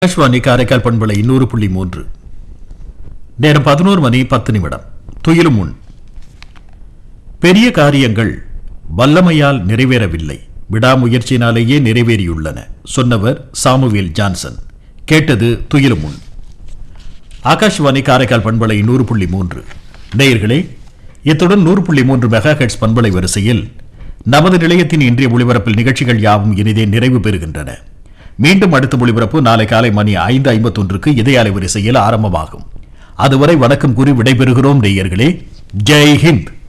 ஆகாஷ்வாணி காரைக்கால் பண்பலை நூறு புள்ளி மூன்று நேரம் பதினோரு மணி பத்து நிமிடம் துயிலும் முன் பெரிய காரியங்கள் வல்லமையால் நிறைவேறவில்லை விடாமுயற்சியினாலேயே நிறைவேறியுள்ளன சொன்னவர் சாமுவேல் ஜான்சன் கேட்டது துயிலும் முன் ஆகாஷ்வாணி காரைக்கால் பண்பலை நூறு புள்ளி மூன்று நேயர்களே இத்துடன் நூறு புள்ளி மூன்று மெகா ஹெட்ஸ் பண்பலை வரிசையில் நமது நிலையத்தின் இன்றைய ஒளிபரப்பில் நிகழ்ச்சிகள் யாவும் இனிதே நிறைவு பெறுகின்றன மீண்டும் அடுத்த ஒளிபரப்பு நாளை காலை மணி ஐந்து ஐம்பத்தொன்றுக்கு இதய அலைவரிசையில் ஆரம்பமாகும் அதுவரை வணக்கம் கூறி விடைபெறுகிறோம் நேயர்களே ஜெய் ஹிந்த்